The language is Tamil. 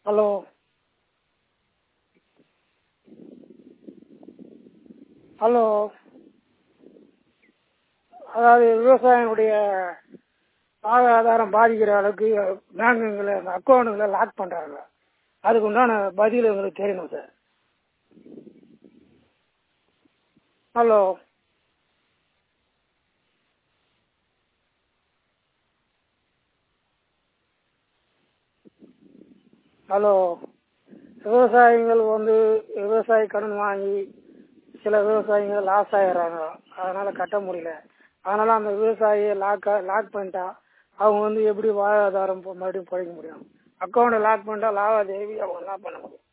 ஹலோ ஹலோ அதாவது விவசாயினுடைய வாழ்வாதாரம் பாதிக்கிற அளவுக்கு பேங்குங்களை அந்த அக்கௌண்ட்டுங்களை லாக் பண்ணுறாங்க அதுக்கு உண்டான பதில் எங்களுக்கு தெரியணும் சார் ஹலோ ஹலோ விவசாயிகள் வந்து விவசாய கடன் வாங்கி சில விவசாயிகள் லாஸ் ஆகிடுறாங்க அதனால் கட்ட முடியல அதனால் அந்த விவசாயியை லாக் லாக் பண்ணிட்டா அவங்க வந்து எப்படி வாழ்வாதாரம் மறுபடியும் பிழைக்க முடியும் அக்கௌண்ட்டை லாக் பண்ணிட்டா லாவாதேவி அவங்க என்ன பண்ண முடியும்